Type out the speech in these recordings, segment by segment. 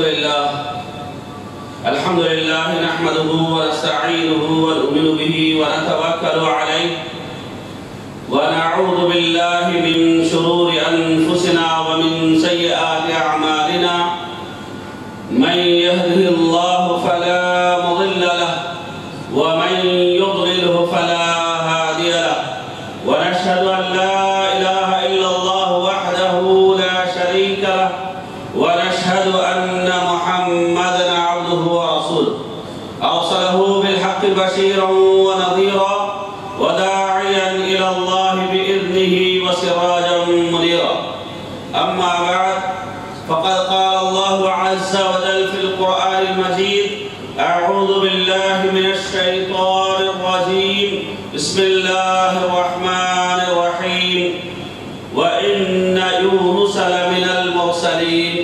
لله الحمد لله نحمده ونستعينه ونؤمن به ونتوكل عليه ونعوذ بالله من شرور انفسنا ومن سيئات اعمالنا من يهده الله فلا مضل له ومن يضلله فلا هادي له ونشهد ان لا اله الا الله وحده لا شريك له ونشهد ان محمدا عبده ورسوله ارسله بالحق بشيرا ونذيرا وداعيا الى الله باذنه وسراجا منيرا اما بعد فقد قال الله عز وجل في القران المجيد اعوذ بالله من الشيطان الرجيم بسم الله الرحمن الرحيم وان يونس لمن المرسلين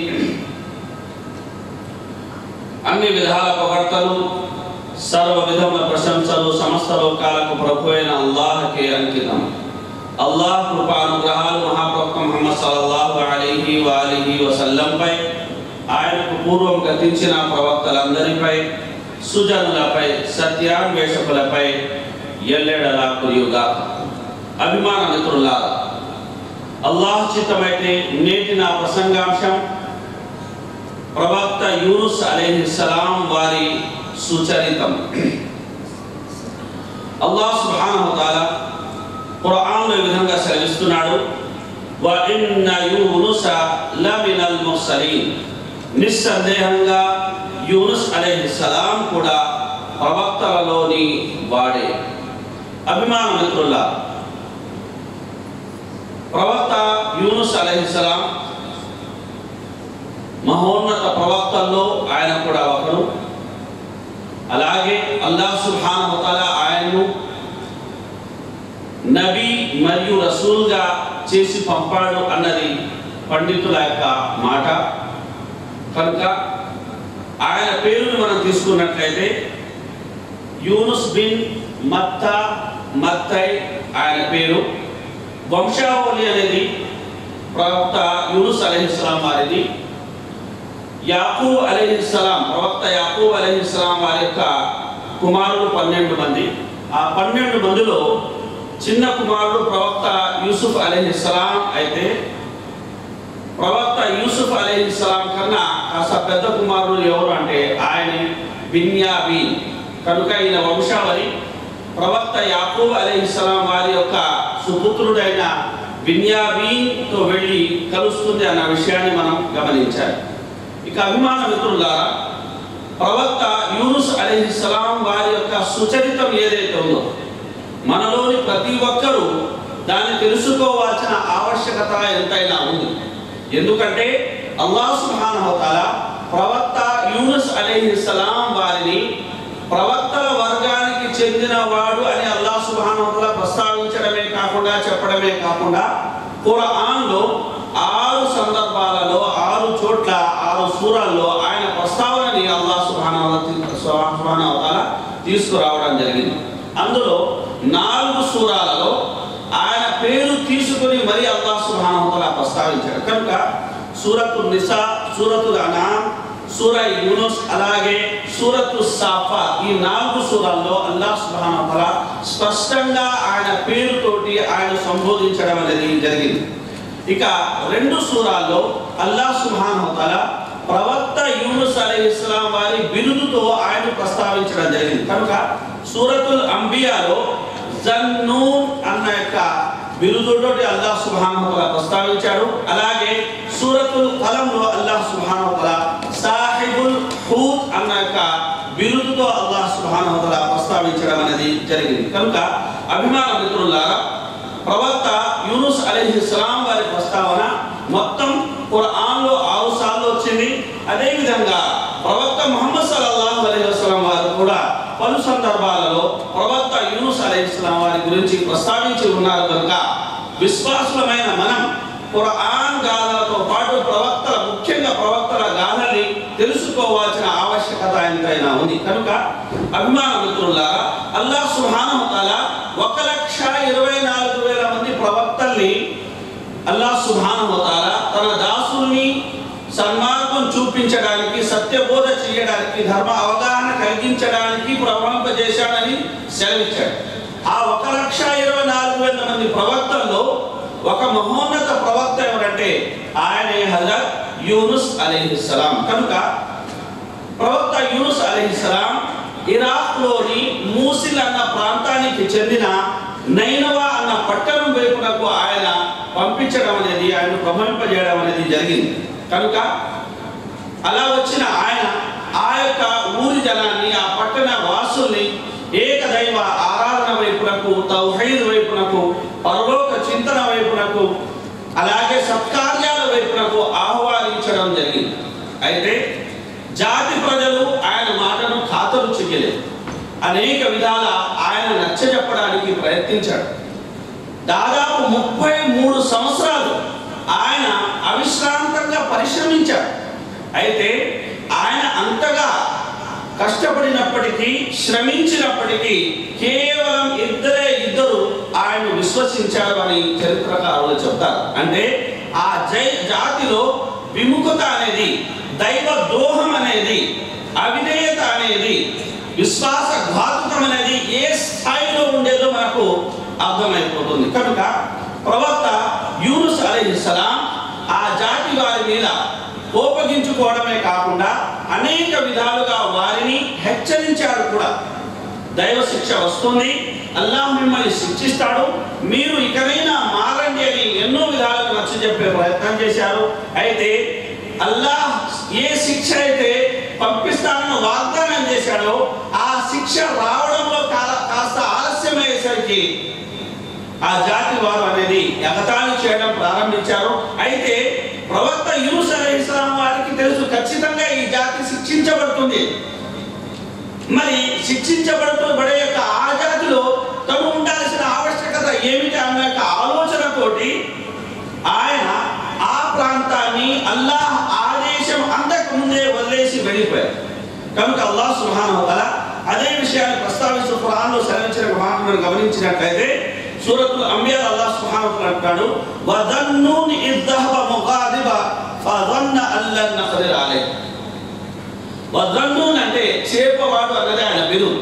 అన్ని విధాల పొగడ్తలు సర్వ విధముల ప్రశంసలు సమస్త లోకాలకు ప్రభు అయిన అల్లాహకే అంకితం అల్లాహ్ కృపానుగ్రహాలు మహాప్రవక్త ముహమ్మద్ సల్లల్లాహు అలైహి వాలిహి వసల్లంపై ఆయనకు పూర్వం గతించిన ప్రవక్తలందరిపై సుజనులపై సత్యాన్వేషకులపై ఎల్లెడలా కురియుగా అభిమాన మిత్రులారా అల్లాహ్ చిత్తమైతే నేటి నా ప్రసంగాంశం ప్రవక్త యూనుస్ అలైహిస్సలాం వారి సుచరితం అల్లాహ్ సుబ్హానహు తాలా ఖురాన్లో ఈ విధంగా సెలవిస్తున్నాడు వ ఇన్న యూనుస లమినల్ ముర్సలీన్ నిస్సందేహంగా యూనుస్ అలైహిస్సలాం కూడా ప్రవక్తలలోని వాడే అభిమాన మిత్రుల్లా ప్రవక్త యూనుస్ అలైహిస్సలాం మహోన్నత ప్రవక్తల్లో ఆయన కూడా ఒకరు అలాగే అల్లాహ్ సుబ్హానహు వతఆలా ఆయన్ను నబీ మరియు రసూల్గా చేసి పంపాడు అన్నది పండితుల యొక్క మాట కనుక ఆయన పేరును మనం తీసుకున్నట్లయితే యూనుస్ బిన్ మత్తా మత్తై ఆయన పేరు వంశావళి అనేది ప్రవక్త యూనుస్ అలైహిస్సలాం వారిది యాకూబ్ అలీహిస్సలాం ప్రవక్త యాకూబ్ అలీహిస్సలాం వారి యొక్క కుమారులు పన్నెండు మంది ఆ పన్నెండు మందిలో చిన్న కుమారుడు ప్రవక్త యూసుఫ్ అలీహిస్సలాం అయితే ప్రవక్త యూసుఫ్ అలీహిస్సలాం కన్నా కాస్త పెద్ద కుమారుడు ఎవరు అంటే ఆయన బిన్యాబీన్ కనుక ఈయన వంశావళి ప్రవక్త యాకూబ్ అలీహిస్సలాం వారి యొక్క సుపుత్రుడైన బిన్యాబీన్తో వెళ్ళి కలుస్తుంది అన్న విషయాన్ని మనం గమనించాలి ఇక అభిమాన మిత్రులారా ప్రవక్త యూనుస్ అలీహిస్సలాం వారి యొక్క సుచరితం ఏదైతే ఉందో మనలోని ప్రతి ఒక్కరూ దాన్ని తెలుసుకోవాల్సిన ఆవశ్యకత ఎంతైనా ఉంది ఎందుకంటే అల్లాహ్ సుబ్హానహు తాలా ప్రవక్త యూనుస్ అలీహిస్సలాం వారిని ప్రవక్తల వర్గానికి చెందిన వాడు అని అల్లాహ్ సుబ్హానహు తాలా ప్రస్తావించడమే కాకుండా చెప్పడమే కాకుండా ఖురాన్లో ఆరు సందర్భాలలో ఆరు చోట్ల ఆరు సూరాల్లో ఆయన ప్రస్తావనని అల్లాహ్ సుభాన తీసుకురావడం జరిగింది అందులో నాలుగు సూరాలలో ఆయన పేరు తీసుకుని మరి అల్లాహ్ సుభాన ప్రస్తావించాడు కనుక సూరతు నిసా సూరతు అనామ్ సూర యూనుస్ అలాగే సూరతు సాఫా ఈ నాలుగు సూరాల్లో అల్లాహ్ సుభాన స్పష్టంగా ఆయన పేరుతోటి ఆయన సంబోధించడం అనేది జరిగింది ఇక రెండు సూరాల్లో అల్లాహ్ సుబ్హానహు తాలా ప్రవక్త యూనుస్ అలైహిస్సలాం వారి బిరుదుతో ఆయన ప్రస్తావించడం జరిగింది కనుక సూరతుల్ అంబియాలో జన్నూన్ అన్న యొక్క బిరుదుతోటి అల్లాహ్ సుబ్హానహు తాలా ప్రస్తావించాడు అలాగే సూరతుల్ కలంలో అల్లాహ్ సుబ్హానహు తాలా సాహిబుల్ హూద్ అన్న యొక్క బిరుదుతో అల్లాహ్ సుబ్హానహు తాలా ప్రస్తావించడం అనేది జరిగింది కనుక అభిమాన మిత్రులారా ప్రవక్త యూనుస్ అలీహిస్లాం వారి ప్రస్తావన మొత్తం ఖురాన్లో ఆరు సార్లు వచ్చింది అదేవిధంగా ప్రవక్త ముహమ్మద్ సల్లల్లాహు అలైహి వసల్లం వారు కూడా పలు సందర్భాలలో ప్రవక్త యూనుస్ అలీహిస్లాం వారి గురించి ప్రస్తావించి ఉన్నారు కనుక విశ్వాసులమైన మనం ఖురాన్ గాథలతో పాటు ప్రవక్తల ముఖ్యంగా ప్రవక్తల గాథల్ని తెలుసుకోవాల్సిన ఆవశ్యకత ఎంతైనా ఉంది కనుక అభిమాన మిత్రులారా అల్లాహ్ సుబ్హానహు తాలా ఒక లక్ష ఇరవై నాలుగు వేల మంది ప్రవక్తల్ని అల్లాహ్ సుబ్హానహు తాలా తన దాసుల్ని సన్మార్గం చూపి పంపించడానికి సత్యబోధ చేయడానికి ధర్మ అవగాహన కలిగించడానికి ప్రవహింపజేశాడని సెలవిచ్చాడు ఆ ఒక లక్ష ఇరవై నాలుగు వేల మంది ప్రవక్తల్లో ఒక మహోన్నత ప్రవక్త ఎవరంటే ఆయనే హజరత్ యూనుస్ అలీహిస్సలాం కనుక ప్రవక్త యూనుస్ అలీహిస్సలాం ఇరాక్లోని మూసిల్ అన్న ప్రాంతానికి చెందిన నైనవా అన్న పట్టణం వైపునకు ఆయన పంపించడం అనేది ఆయన ప్రవహింపజేయడం అనేది జరిగింది కనుక అలా వచ్చిన ఆయన ఆ యొక్క ఊరి జనాన్ని ఆ పట్టణ వాసుల్ని ఏకదైవ ఆరాధన వైపునకు తౌహీద్ వైపునకు పరలోక చింతన వైపునకు అలాగే సత్కార్యాల వైపునకు ఆహ్వానించడం జరిగింది అయితే జాతి ప్రజలు ఆయన మాటను ఖాతరు చెయ్యలేదు అనేక విధాల ఆయన నచ్చజెప్పడానికి ప్రయత్నించాడు దాదాపు ముప్పై మూడు సంవత్సరాలు ఆయన అవిశ్రాంతంగా పరిశ్రమించాడు అయితే ఆయన అంతగా కష్టపడినప్పటికీ శ్రమించినప్పటికీ కేవలం ఇద్దరే ఇద్దరు ఆయన విశ్వసించారు అని చరిత్రకారులు చెప్తారు అంటే ఆ జై జాతిలో విముఖత అనేది దైవ ద్రోహం అనేది అవిధేయత అనేది విశ్వాసఘాతుకం అనేది ఏ స్థాయిలో ఉండేదో మనకు అర్థమైపోతుంది కనుక ప్రవక్త యూనుస్ అలీహిస్సలాం ఆ జాతి వారి మీద కోపగించుకోవడమే కాకుండా అనేక విధాలుగా వారిని హెచ్చరించాడు కూడా దైవ శిక్ష వస్తుంది అల్లాహ్ మిమ్మల్ని శిక్షిస్తాడు మీరు ఇకనైనా మారండి అని ఎన్నో విధాలుగా నచ్చ చెప్పే ప్రయత్నం చేశారు అయితే అల్లాహ్ ఏ శిక్ష అయితే పంపిస్తానని వాగ్దానం చేశాడో ఆ శిక్ష రావడంలో కా- కాస్త ఆలస్యమయ్యేసరికి ఆ జాతి వారు అనేది ఎగతాళి చేయడం ప్రారంభించారు అయితే ప్రవక్త యూనుస్ అలైహిస్సలాం వారికి తెలుసు ఖచ్చితంగా ఈ జాతి శిక్షించబడుతుంది మరి శిక్షించబడుతూ పడే యొక్క ఆ జాతిలో తను ఉండాల్సిన ఆవశ్యకత ఏమిటి అన్న యొక్క ఆలోచనతోటి ఆయన ఆ ప్రాంతాన్ని అల్లాహ్ ఆదేశం అందక ముందే వదిలేసి వెళ్ళిపోయారు కనుక అల్లాహ్ సుబ్హానహు వతఆలా అదే విషయాన్ని ప్రస్తావిస్తూ ఖురాన్లో సెలవించిన ఒక మాట మనం గమనించినట్లయితే సూరతుల్ అంబియా అల్లాహ్ సుబ్హానహు వతఆలా అంటాడు వదన్నూని ఇద్దహబ ముగాదిబ ఫظن అల్లన్ నఖదిర్ అలైహి వదన్నూన్ అంటే చేపవాడు అన్నది ఆయన బిరుదు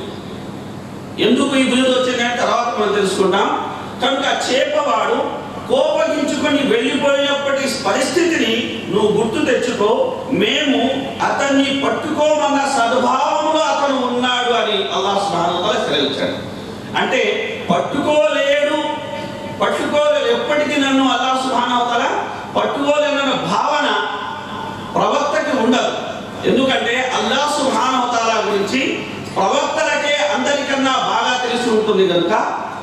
ఎందుకు ఈ బిరుదు వచ్చిందంటే తర్వాత మనం తెలుసుకుంటాం కనుక చేపవాడు కోపగించుకొని వెళ్ళిపోయినప్పటి పరిస్థితిని నువ్వు గుర్తు తెచ్చుకో మేము అతన్ని పట్టుకోమన్న సద్భావంలో అతను ఉన్నాడు అని అల్లాహ్ సుబ్హానహు వతఆలా సెలవిచ్చాడు అంటే పట్టుకోలేడు పట్టుకోలేడు ఎప్పటికీ నన్ను అల్లాహ్ సుబ్హానహు వతఆలా పట్టుకోలేనన్న భావన ప్రవక్తకి ఉండదు ఎందుకంటే అల్లాహ్ సుబ్హానహు వతఆలా గురించి ప్రవక్తలకే అందరికన్నా బాగా తెలిసి ఉంటుంది కనుక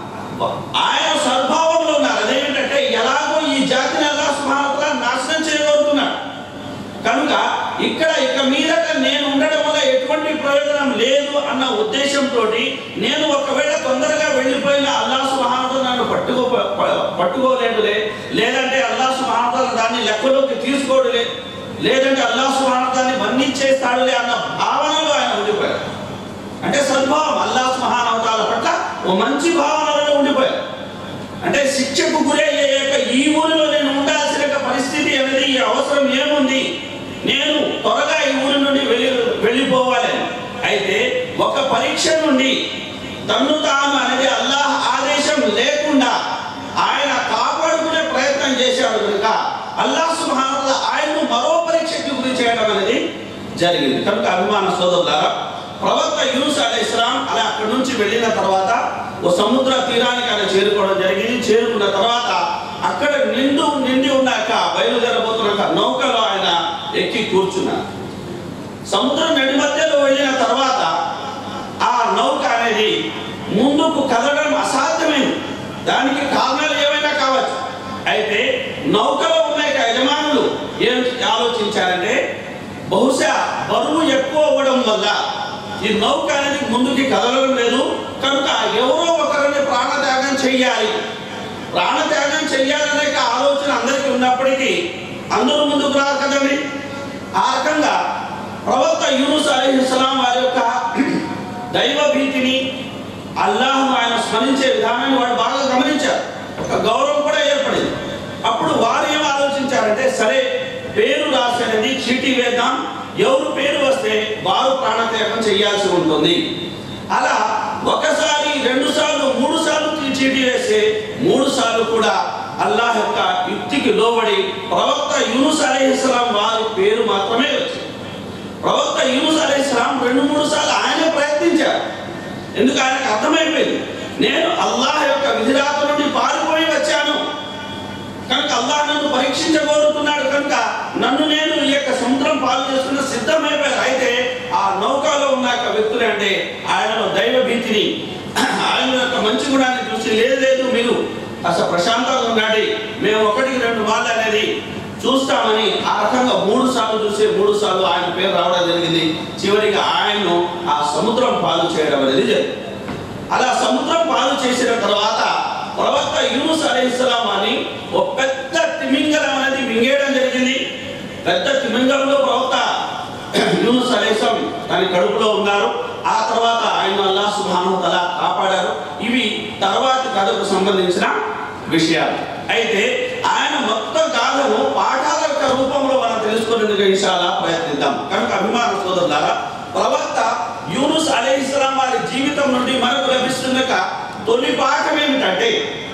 ఆయన సద్భావంలో ఉన్నారు అదేంటంటే ఎలాగో ఈ జాతిని అల్లాహ్ సుబ్హానహు వతఆలా నాశనం చేయబోతున్నాడు కనుక ఇక్కడ ఇక మీదట నేను ఉండడం వల్ల ఎటువంటి ప్రయోజనం లేదు అన్న ఉద్దేశంతో నేను ఒకవేళ తొందరగా వెళ్ళిపోయిన అల్లా సుహానతో నన్ను పట్టుకో ప- పట్టుకోలేదులే లేదంటే అల్లా సుహానతో దాన్ని లెక్కలోకి తీసుకోడులే లేదంటే అల్లా సుహానతాన్ని మన్నించేస్తాడులే అన్న భావనలో ఆయన ఉండిపోయారు అంటే సద్భావం అల్లా సుహానవతాల పట్ల ఓ మంచి భావనలో ఉండిపోయారు అంటే శిక్షకు గురయ్యే యొక్క ఈ ఊరిలో నేను ఉండాల్సిన యొక్క పరిస్థితి అనేది ఈ అవసరం ఏముంది నేను త్వరగా ఈ ఊరి నుండి వెళ్ళి వెళ్ళిపోవాలి అయితే ఒక పరీక్ష నుండి తన్ను తాను అనేది అల్లాహ్ ఆదేశం లేకుండా ఆయన కాపాడుకునే ప్రయత్నం చేశాడు కనుక అల్లాహ్ సుబ్హానహు ఆయన్ను మరో పరీక్షకి గురి చేయడం అనేది జరిగింది కనుక అభిమాన సోదరులారా ప్రవక్త యూనుస్ అలైహిస్సలాం అలా అక్కడి నుంచి వెళ్ళిన తర్వాత ఓ సముద్ర తీరానికి ఆయన చేరుకోవడం జరిగింది చేరుకున్న తర్వాత అక్కడ నిండు నిండి ఉన్నాక బయలుదేరబోతున్నాక నౌకలో ఆయన ఎక్కి కూర్చున్నారు సముద్రం నడి మధ్యలో వెళ్ళిన తర్వాత ఆ నౌక అనేది ముందుకు కదలడం అసాధ్యమైంది దానికి కారణాలు ఏమైనా కావచ్చు అయితే నౌకలో ఉన్న యొక్క యజమానులు ఏం ఆలోచించారంటే బహుశా బరువు ఎక్కువ అవ్వడం వల్ల ఈ నౌక అనేది ముందుకి కదలడం లేదు కనుక ఎవరో ఒకరిని ప్రాణత్యాగం చెయ్యాలి ప్రాణత్యాగం చెయ్యాలనే ఒక ఆలోచన అందరికీ ఉన్నప్పటికీ అందరూ ముందుకు రారు కదండి ఆ రకంగా ప్రవక్త యూనుస్ అలీహిస్సలాం వారి యొక్క దైవ భీతిని అల్లాహ్ను ఆయన స్మరించే విధానాన్ని వాడు బాగా గమనించారు ఒక గౌరవం కూడా ఏర్పడింది అప్పుడు వారు ఏం ఆలోచించారంటే సరే పేరు రాసిన అనేది చీటీ వేద్దాం ఎవరు పేరు వస్తే వారు ప్రాణత్యాగం చేయాల్సి ఉంటుంది అలా ఒకసారి రెండు సార్లు మూడు సార్లు చీటీ వేస్తే మూడు సార్లు కూడా అల్లాహ్ యొక్క యుక్తికి లోబడి ప్రవక్త యూనుస్ అలీహిస్లాం వారి పేరు మాత్రమే వచ్చింది ప్రవక్త యూనుస్ అలీహిస్లాం రెండు మూడు సార్లు ఆయన ప్రయత్నించారు ఎందుకు ఆయనకు అర్థమైపోయింది నేను అల్లాహ్ యొక్క విధిరాత నుండి పారిపోయి వచ్చాను కనుక అల్లాహ్ నన్ను పరీక్షించబోతున్నాడు కనుక నన్ను నేను ఈ యొక్క సముద్రం పాలు చేసుకున్న సిద్ధమైపోయారు అయితే ఆ నౌకలో ఉన్న యొక్క వ్యక్తులు అంటే ఆయనలో దైవ భీతిని ఆయన యొక్క మంచి గుణాన్ని చూసి లేదు లేదు మీరు అసలు ప్రశాంతంగా ఉండండి మేము ఒకటికి రెండు మార్లు అనేది చూస్తామని ఆ రకంగా మూడు సార్లు చూసి మూడు సార్లు ఆయన పేరు రావడం జరిగింది చివరికి ఆయన్ను ఆ సముద్రం పాలు చేయడం అనేది జరిగింది అలా సముద్రం పాలు చేసిన తర్వాత ప్రవక్త యూనుస్ అలైహిస్సలాం అని ఒక పెద్ద తిమింగలం అనేది మింగేయడం జరిగింది పెద్ద తిమింగలంలో ప్రవక్త యూనుస్ అలైహిస్సలాం దాని కడుపులో ఉన్నారు ఆ తర్వాత ఆయన అల్లాహ్ సుబ్హానహు వ తఆలా కాపాడారు ఇవి తర్వాతి కథకు సంబంధించిన విషయాలు అయితే ఆయన మొత్తం గాథను పాఠాల యొక్క రూపంలో మనం తెలుసుకునేందుకు ఇన్షాల్లా ప్రయత్నిద్దాం కనుక అభిమాన సోదరులారా ప్రవక్త యూనుస్ అలీహిస్లాం వారి జీవితం నుండి మనకు లభిస్తున్న యొక్క తొలి పాఠం ఏమిటంటే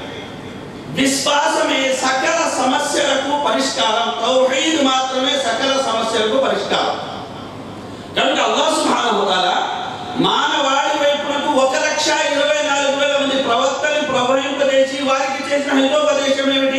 విశ్వాసమే సకల సమస్యలకు పరిష్కారం తౌహీద్ మాత్రమే సకల సమస్యలకు పరిష్కారం కనుక అల్లాహ్ సుబ్హానహు వ తఆలా మానవాళి వైపునకు ఒక లక్ష ఇరవై నాలుగు వేల మంది ప్రవక్తని ప్రవహింపజేసి వారికి చేసిన హితోపదేశం ఏమిటి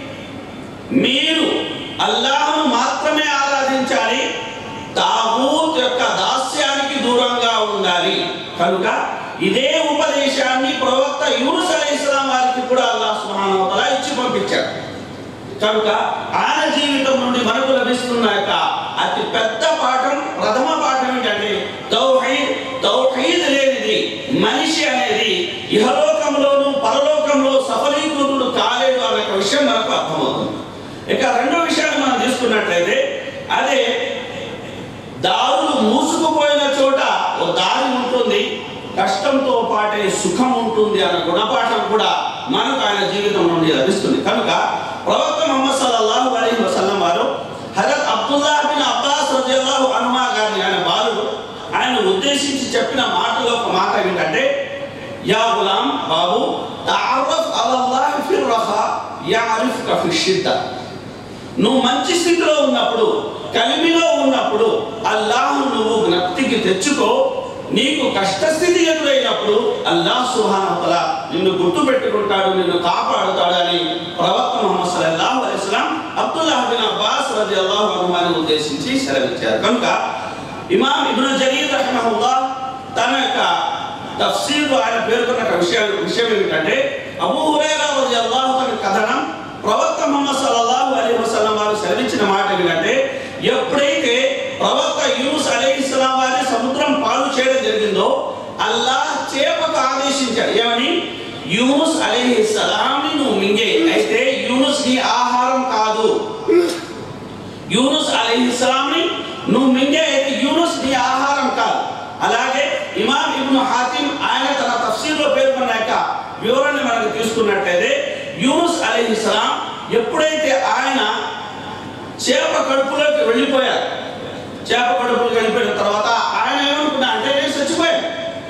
మీరు అల్లాహ్ను మాత్రమే ఆరాధించాలి తాగూత్ యొక్క దాస్యానికి దూరంగా ఉండాలి కనుక ఇదే ఉపదేశాన్ని ప్రవక్త యూనుస్ అలైహిస్సలాం వారికి కూడా అల్లాహ్ సుబ్హానహు వ తఆలా ఇచ్చి పంపించారు కనుక ఆయన జీవితం నుండి మనకు లభిస్తున్న యొక్క అతి పెద్ద పాఠం ప్రథమ పాఠం ఏంటంటే తౌహీద్ తౌహీద్ లేనిది మనిషి అనేది ఇహలోకంలోను పరలోకంలో సఫలీకృతుడు కాలేడు అనే ఒక విషయం మనకు అర్థమవుతుంది ఇక రెండో విషయాన్ని మనం తీసుకున్నట్లయితే అదే దారులు మూసుకుపోయిన చోట ఓ దారి ఉంటుంది కష్టంతో పాటే సుఖం ఉంటుంది అన్న గుణపాఠం కూడా మనకు ఆయన జీవితం నుండి లభిస్తుంది కనుక ప్రవక్త ముహమ్మద్ సల్లల్లాహు అలైహి వసల్లం వారు హజరత్ అబ్దుల్లా బిన్ అబ్బాస్ రజియల్లాహు అనుమా గారిని ఆయన బాలుడు ఆయన ఉద్దేశించి చెప్పిన మాటలో ఒక మాట ఏంటంటే యా గులాం బాబు తారఫ్ అలల్లాహి ఫిర్ రహా యారిఫ్క ఫి షిద్ద నువ్వు మంచి స్థితిలో ఉన్నప్పుడు కలిమిలో ఉన్నప్పుడు అల్లాహ్ నువ్వు జ్ఞప్తికి తెచ్చుకో నీకు కష్టస్థితి ఎదురైనప్పుడు అల్లాహ్ సుహానతల నిన్ను గుర్తు పెట్టుకుంటాడు నిన్ను కాపాడుతాడు అని ప్రవక్త ముహమ్మద్ సల్లల్లాహు అలైహి వసల్లం అబ్దుల్లాహ్ బిన్ అబ్బాస్ రలియల్లాహు అన్హుని ఉద్దేశించి సెలవిచ్చారు కనుక ఇమాం ఇబ్ను జరీర్ రహిమహుల్లాహ్ తన యొక్క తఫ్సీర్లో ఆయన పేర్కొన్న ఒక విషయం విషయం ఏమిటంటే అబూ హురైరా రలియల్లాహు అన్హు కథనం ప్రవక్త ముహమ్మద్ సల్లల్లాహు అలైహి వసల్లం వారు సెలవిచ్చిన మాట ఏంటంటే ఎప్పుడైతే ప్రవక్త యూనుస్ అలైహిస్సలాం వారి సముద్రం పాలు చేయడం జరిగిందో అల్లాహ్ చేపకు ఆదేశించాడు ఏమని యూనుస్ అలైహిస్సలాంని నువ్వు మింగే అయితే యూనుస్ నీ ఆహారం కాదు యూనుస్ అలైహిస్సలాంని నువ్వు మింగే అయితే యూనుస్ నీ ఆహారం కాదు అలాగే ఇమాం ఇబ్ను హాతిం ఆయన తన తఫ్సీర్లో పేర్కొన్నాక వివరణ మనకు తీసుకున్నట్లయితే యూనుస్ అలైహిస్సలాం ఎప్పుడైతే ఆయన చేప కడుపులోకి వెళ్ళిపోయారు చేప కడుపులోకి వెళ్ళిపోయిన తర్వాత ఆయన ఏమనుకున్నా అంటే నేను చచ్చిపోయాను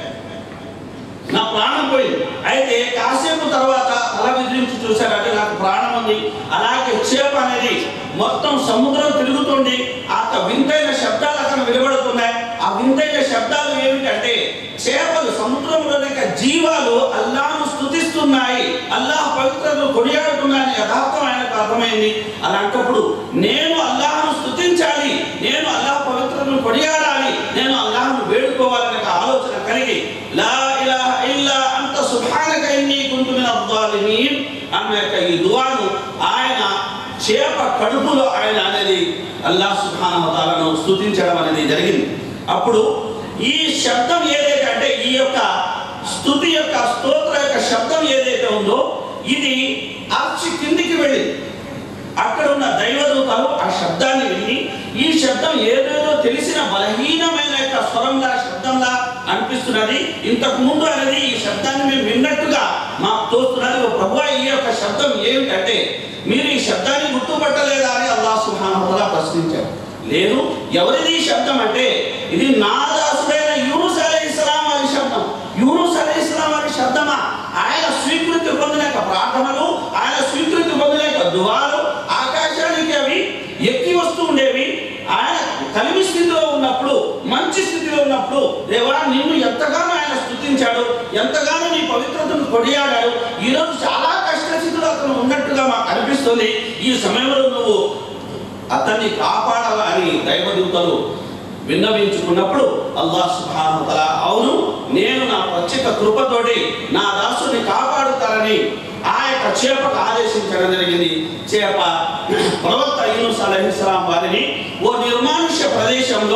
నా ప్రాణం పోయింది అయితే కాసేపు తర్వాత తల విదిలించి చూశారంటే నాకు ప్రాణం ఉంది అలాగే చేప అనేది మొత్తం సముద్రం తిరుగుతుంది ఆ వింతైన శబ్దాలు అక్కడ వినబడుతున్నాయి ఆ వింతైన శబ్దాలు ఏమిటంటే చేపలు సముద్రంలోని యొక్క జీవాలు అల్లాహ్ను స్తుతిస్తున్నాయి అల్లాహ్ పవిత్రతను కొనియాడుతున్నాయని యథార్థం ఆయనకు అర్థమైంది అలాంటప్పుడు నేను అల్లాహ్ను స్తుతించాలి నేను అల్లాహ్ పవిత్రతను కొనియాడాలి నేను అల్లాహ్ను వేడుకోవాలనే ఒక ఆలోచన కలిగి లా ఇలాహ ఇల్లా అంత సుబ్హానక ఇన్నీ కుంతు మినద్ ਜ਼ਾలిమీన్ అన్న యొక్క ఈ దువాను ఆయన చేప కడుపులో ఆయన అనేది అల్లాహ్ సుబ్హానహు వ తఆలాను స్తుతించడం అనేది జరిగింది అప్పుడు ఈ శబ్దం ఏదైతే అంటే ఈ యొక్క స్తుతి యొక్క స్తోత్ర యొక్క శబ్దం ఏదైతే ఉందో ఇది అర్చి కిందికి వెళ్ళింది అక్కడ ఉన్న దైవదూతలు ఆ శబ్దాన్ని విని ఈ శబ్దం ఏదేదో తెలిసిన బలహీనమైన యొక్క స్వరంలా శబ్దంలా అనిపిస్తున్నది ఇంతకు ముందు అనేది ఈ శబ్దాన్ని మేము విన్నట్టుగా మాకు తోస్తున్నది ఓ ప్రభు ఈ యొక్క శబ్దం ఏమిటంటే మీరు ఈ శబ్దాన్ని గుర్తుపట్టలేదా అని అల్లాహ్ సుబ్హానహు వ తఆలా ప్రశ్నించారు లేదు ఎవరిది ఈ శబ్దం అంటే ఇది నా దాసుడైన యూనుస్ అలైహిస్సలాం వారి శబ్దం యూనుస్ అలైహిస్సలాం వారి శబ్దమా ఆయన స్వీకృతి పొందిన యొక్క ప్రార్థనలు ఆయన స్వీకృతి పొందిన యొక్క దువాలు ఆకాశానికి అవి ఎక్కి వస్తూ ఉండేవి ఆయన కలిమి స్థితిలో ఉన్నప్పుడు మంచి స్థితిలో ఉన్నప్పుడు దేవా నిన్ను ఎంతగానో ఆయన స్తుతించాడు ఎంతగానో నీ పవిత్రతను కొడియాడాడు ఈరోజు చాలా కష్ట స్థితిలో అతను ఉన్నట్టుగా మాకు అనిపిస్తుంది ఈ సమయంలో నువ్వు అతన్ని కాపాడాలా అని దైవదూతలు విన్నవించుకున్నప్పుడు అల్లాహ్ సుబ్హానహు తఆలా అవును నేను నా ప్రత్యేక కృపతోటి నా దాసుని కాపాడుతానని ఆ యొక్క చేపకు ఆదేశించడం జరిగింది చేప ప్రవక్త యూనుస్ అలైహిస్సలాం వారిని ఓ నిర్మానుష్య ప్రదేశంలో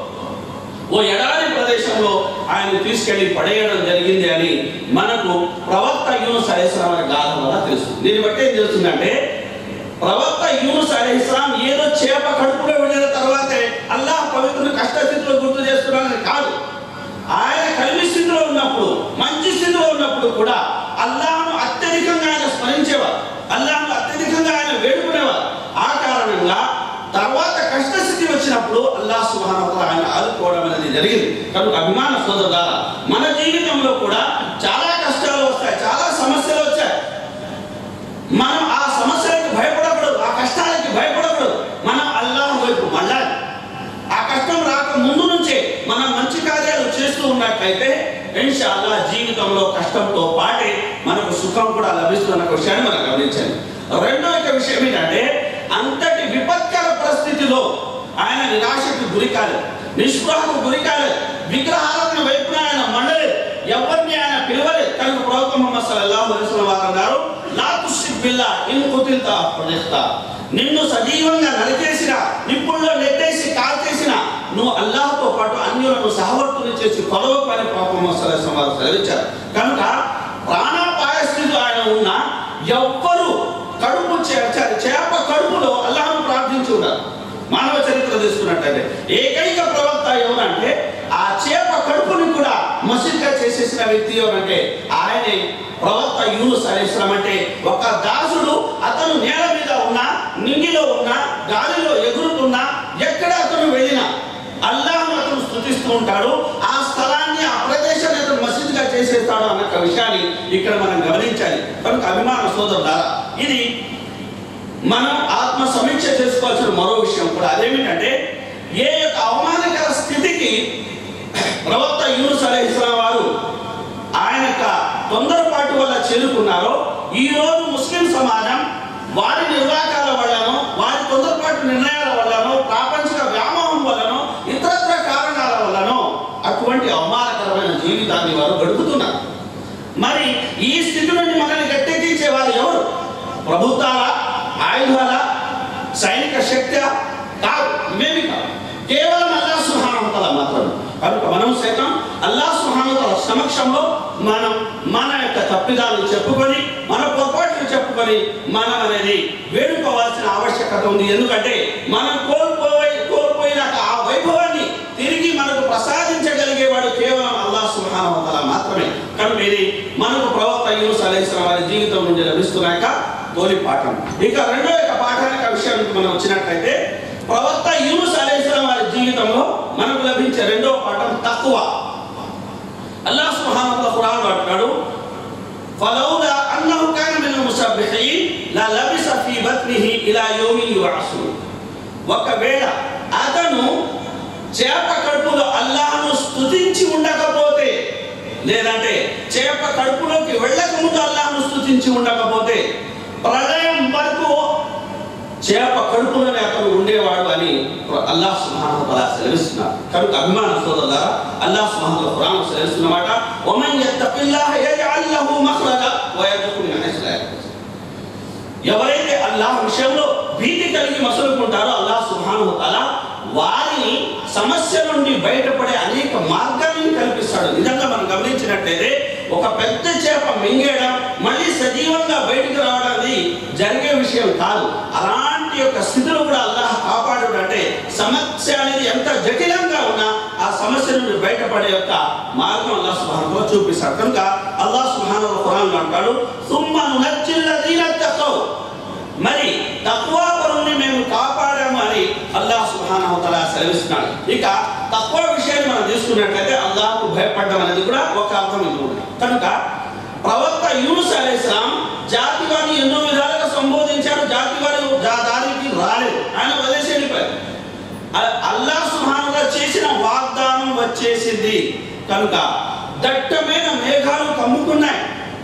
ఓ ఎడారి ప్రదేశంలో ఆయన తీసుకెళ్లి పడేయడం జరిగింది అని మనకు ప్రవక్త యూనుస్ అలైహిస్సలాం వారి గాథ వల్ల తెలుస్తుంది దీన్ని బట్టి ఏం తెలుస్తుందంటే ప్రవక్త యూనుస్ అలైహిస్సలాం ఏదో చేప కడుపులో వెళ్ళిన తర్వాతే అల్లాహ్ పవిత్రుని కష్టస్థితిలో గుర్తు చేస్తున్నాడని కాదు ఆయన కలిమి స్థితిలో ఉన్నప్పుడు మంచి స్థితిలో ఉన్నప్పుడు కూడా అల్లాహ్ను అత్యధికంగా ఆయన స్మరించేవారు అల్లాహ్ను అత్యధికంగా ఆయన వేడుకునేవారు ఆ కారణంగా తర్వాత కష్టస్థితి వచ్చినప్పుడు అల్లాహ్ సుబ్హానహు ఆయన ఆదుకోవడం అనేది జరిగింది కనుక అభిమాన సోదరులారా మన జీవితంలో కూడా చాలా కష్టాలు వస్తాయి చాలా సమస్యలు వచ్చాయి మనం ఆ సమస్యలకు భయపడకూడదు ఆ కష్టాలకి భయపడకూడదు మనం అల్లాహ్ వైపు మళ్ళాలి ఆ కష్టం రాక ముందు నుంచే మనం మంచి కార్యాలు చేస్తూ ఉన్నట్లయితే ఇన్షాల్లా జీవితంలో కష్టంతో పాటే మనకు సుఖం కూడా లభిస్తున్న విషయాన్ని మనం గమనించాలి రెండో ఒక విషయం ఏంటంటే అంతటి విపత్కర పరిస్థితిలో ఆయన నిరాశకు గురి కాలేదు నిస్పృహకు గురి కాలేదు విగ్రహాలను వైపున ఆయన మండలేదు ఎవరిని ఆయన పిలవలేదు కనుక ప్రవక్త ముహమ్మద్ సల్లల్లాహు అలైహి వసల్లం వారు అన్నారు లా తుష్రిక్ బిల్లా ఇన్ కుతిల్తా ప్రతిష్ఠ నిన్ను సజీవంగా నరికేసిన నిప్పుల్లో నెట్టేసి కాల్చేసిన నువ్వు అల్లాహ్తో పాటు అన్యులను సహవర్తులు చేసి కొలవకు అని ప్రవక్త ముహమ్మద్ సల్లల్లాహు అలైహి వసల్లం వారు సెలవిచ్చారు కనుక ప్రాణాపాయ స్థితిలో ఆయన ఉన్న ఎవ్వరు కడుపు చే- చే- చేప కడుపులో అల్లాహ్ను ప్రార్థించి ఉన్నారు మానవ చరిత్ర తీసుకున్నట్టయితే ఏకైక ప్రవక్త ఎవరంటే ఆ చేప కడుపుని కూడా మసీద్గా చేసేసిన వ్యక్తి ఎవరంటే ఆయనే ప్రవక్త యూనుస్ అలైహిస్సలాం అంటే ఒక దాసుడు అతను నేల మీద ఉన్నా నింగిలో ఉన్నా గాలిలో ఎగురుతున్నా ఎక్కడ అతను వెళ్ళినా అల్లాహ్ను అతను స్థుతిస్తూ ఉంటాడు ఆ స్థలాన్ని ఆ ప్రదేశాన్ని అతను మసీదుగా చేసేస్తాడు అన్న ఒక విషయాన్ని ఇక్కడ మనం గమనించాలి కనుక అభిమాన సోదరులారా ఇది మనం ఆత్మ సమీక్ష చేసుకోవాల్సిన మరో విషయం కూడా అదేమిటంటే ఏ యొక్క అవమానకర స్థితికి ప్రవక్త యూనుస్ అలైహిస్సలాం వారు ఆయన యొక్క తొందరపాటు వల్ల చేరుకున్నారో ఈ రోజు ముస్లిం సమాజం వారి నిర్వాకాల వల్లనో వారి తొందరపాటు నిర్ణయాల వల్లనో ప్రాపంచిక వ్యామోహం వల్లనో ఇతరత్ర కారణాల వల్లనో అటువంటి అవమానకరమైన జీవితాన్ని వారు గడుపుతున్నారు మరి ఈ స్థితి నుండి మనల్ని గట్టెక్కించే వారు ఎవరు ప్రభుత్వాల ఆయుధాల సైనిక శక్తి కాదు ఇవేమి కాదు కేవలం అల్లా సుహానతల మాత్రం కనుక మనం సైతం అల్లా సుహానతల సమక్షంలో మనం మన యొక్క తప్పిదాలను చెప్పుకొని మన పొరపాట్లు చెప్పుకొని మనం అనేది వేడుకోవాల్సిన ఆవశ్యకత ఉంది ఎందుకంటే మనం కోల్పోయి కోల్పోయిన ఆ వైభవాన్ని తిరిగి మనకు ప్రసాదించగలిగేవాడు కేవలం అల్లా సుహానతల మాత్రమే కనుక ఇది మనకు ప్రవక్త యూనుస్ అలైహిస్సలాం వారి జీవితం నుండి లభిస్తున్నాక తోలి పాఠం ఇక రెండో యొక్క పాఠానికి ఆ విషయానికి మనం వచ్చినట్లయితే ప్రవక్త యూనుస్ అలైహిస్సలాం వారి జీవితంలో మనకు లభించే రెండో పాఠం తక్కువ అల్లాహ్ సుబ్హానహు వతఆలా ఖురాన్ అంటాడు ఫలౌలా అన్నహు కాన మినల్ ముసబ్బిహీన్ లా లబిస ఫీ బత్నిహి ఇలా యౌమి యుబఅసున్ ఒకవేళ అతను చేప కడుపులో అల్లాహ్ను స్తుతించి ఉండకపోతే లేదంటే చేప కడుపులోకి వెళ్ళక ముందు అల్లాహ్ను స్తుతించి ఉండకపోతే ప్రళయం వరకు చేప కడుపులోనే అతను ఉండేవాడు అని అల్లాహ్ సుబ్హానహు వతఆలా సెలవిస్తున్నారు కనుక అభిమాన సోదరులారా అల్లాహ్ సుబ్హానహు వతఆలా ఖురాన్ సెలవిస్తున్నమాట వమన్ యత్తఖిల్లాహ యజఅల్ లహు మఖ్రజా వ యర్జుఖు మిన్ హైసు లా యహ్తసిబ్ ఎవరైతే అల్లాహ్ విషయంలో భీతి కలిగి మసులుకుంటారో అల్లాహ్ సుబ్హానహు తాలా వారిని సమస్య నుండి బయటపడే అనేక మార్గాలను కల్పిస్తాడు నిజంగా మనం గమనించినట్లయితే ఒక పెద్ద చేప మింగేయడం మళ్ళీ సజీవంగా బయటికి రావడం అనేది జరిగే విషయం కాదు అలాంటి యొక్క స్థితిలో కూడా అల్లాహ్ కాపాడు అంటే సమస్య అనేది ఎంత జటిలంగా ఉన్నా ఆ సమస్య నుండి బయటపడే యొక్క మార్గం అల్లాహ్ సుబ్హానహు చూపిస్తాడు కనుక అల్లాహ్ సుబ్హానహు ఖురాన్ అంటాడు సుమ్మ నునజ్జిల్లదీన తఖవ్ మరి తక్కువ పరుల్ని మేము కాపాడాము అని అల్లాహ్ సుబ్హానహు సుహానవతల సెలవిస్తున్నాడు ఇక తక్కువ విషయాన్ని మనం తీసుకున్నట్లయితే అల్లాహకు భయపడడం అనేది కూడా ఒక అర్థం ఇంకొకటి కనుక ప్రవక్త యూనుస్ అలైస్లాం జాతి వారిని ఎన్నో విధాలుగా సంబోధించారు జాతి వారి దా- దారికి రాలేదు ఆయన వదిలేసి వెళ్ళిపోయారు అ- అల్లాహ్ సుహానుగా చేసిన వాగ్దానం వచ్చేసింది కనుక దట్టమైన మేఘాలు కమ్ముకున్నాయి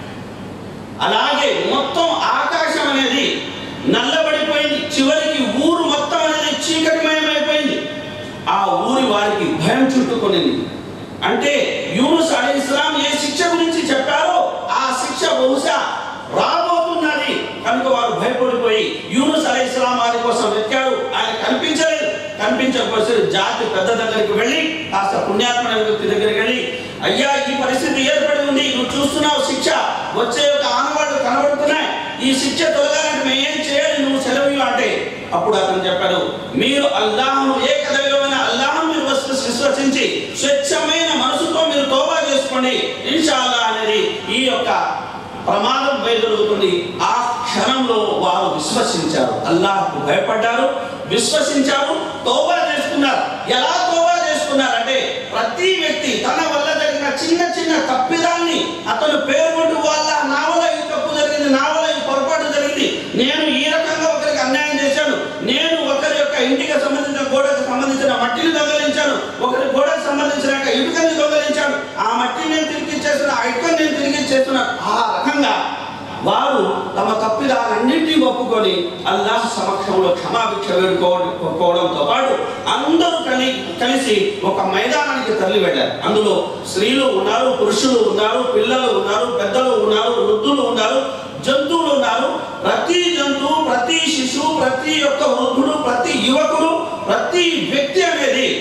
అలాగే మొత్తం ఆకాశం అనేది నల్లబడిపోయింది చివరికి ఊరు మొత్తం అనేది చీకటిమయమైపోయింది ఆ ఊరి వారికి భయం చుట్టుకొనింది అంటే యూనుస్ అలీ ఇస్లాం ఏ శిక్ష గురించి చెప్పారో ఆ శిక్ష బహుశా రాబోతున్నది కనుక వారు భయపడిపోయి యూనుస్ అలీ ఇస్లాం వారి కోసం వెతికారు ఆయన కనిపించలేదు కనిపించకపోతే జాతి పెద్ద దగ్గరికి వెళ్ళి కాస్త పుణ్యాత్మైన వ్యక్తి దగ్గరికి వెళ్ళి అయ్యా ఈ పరిస్థితి ఏర్పడి ఉంది నువ్వు చూస్తున్నావు శిక్ష వచ్చే యొక్క ఆనవాళ్ళు కనబడుతున్నాయి ఈ శిక్ష తొలగాలంటే మేము ఏం చేయాలి నువ్వు సెలవు అంటే అప్పుడు అతను చెప్పాడు మీరు అల్లాహను ఏకదైవమైన అల్లాహను మీరు విశ్వ- విశ్వసించి స్వచ్ఛమైన మనసుతో మీరు తోబా చేసుకోండి ఇన్షాల్లా అనేది ఈ యొక్క ప్రమాదం బయలుదేరుతుంది ఆ క్షణంలో వారు విశ్వసించారు అల్లాహకు భయపడ్డారు విశ్వసించారు తోబా చేసుకున్నారు ఎలా తోబా చేసుకున్నారు అంటే ప్రతి వ్యక్తి తన వల్ల జరిగిన చిన్న చిన్న తప్పిదాన్ని అతను పేర్కొంటూ వాళ్ళ నా వల్ల ఈ తప్పు జరిగింది నా వల్ల ఈ పొరపాటు జరిగింది నేను ఈ రకంగా ఒకరికి అన్యాయం చేశాను నేను ఒకరి యొక్క ఇంటికి సంబంధించిన గోడకు సంబంధించిన మట్టిని దొంగలించాను ఒకరి గోడకు సంబంధించిన యొక్క ఇటుకని దొంగలించాను ఆ మట్టిని నేను తిరిగి ఇచ్చేస్తున్నా ఆ ఇటుకని నేను తిరిగి ఇచ్చేస్తున్నా ఆ రకంగా వారు తమ తప్పిదాలన్నింటినీ ఒప్పుకొని అల్లాహ్ సమక్షంలో క్షమాభిక్ష వేడుకోవడంతో పాటు అందరూ కలి కలిసి ఒక మైదానానికి తరలి వెళ్ళారు అందులో స్త్రీలు ఉన్నారు పురుషులు ఉన్నారు పిల్లలు ఉన్నారు పెద్దలు ఉన్నారు వృద్ధులు ఉన్నారు జంతువులు ఉన్నారు ప్రతి జంతువు ప్రతి శిశువు ప్రతి ఒక్క వృద్ధుడు ప్రతి యువకుడు ప్రతి వ్యక్తి అనేది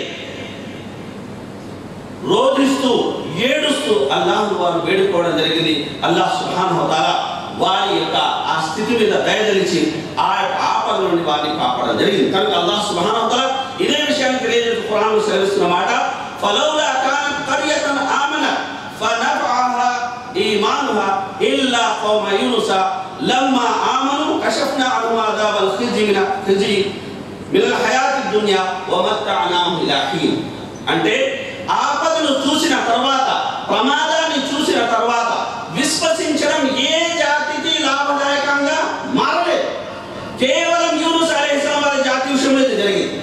రోధిస్తూ ఏడుస్తూ అల్లాహ్ వారు వేడుకోవడం జరిగింది అల్లాహ్ సుహాన్ హోతాలా వారి యొక్క ఆ స్థితి మీద దయదలిచి ఆ యొక్క ఆపద నుండి వారిని కాపాడడం జరిగింది కనుక అల్లాహ్ సుహాన్ హోతాలా ఇదే విషయాన్ని తెలియజేస్తూ ఖురాన్ సెలవిస్తున్న మాట ఫలౌలా కానత్ కరియతన్ ఆమనత్ ఫనఫఅహా ఈమానుహా ఇల్లా కౌమ యూనుస లమ్మా ఆమను కషఫ్నా అన్హుమ్ అదాబల్ ఖిజి మిన ఖిజి మినల్ హయాతి దునియా వమత్తఅనాహుం ఇలా హీన్ అంటే ఆపదను చూసిన తర్వాత ప్రమాదాన్ని చూసిన తర్వాత విశ్వసించడం ఏ జాతికి లాభదాయకంగా మారలేదు కేవలం యూనుస్ అలైహిస్సలాం వారి జాతి విషయంలో ఇది జరిగింది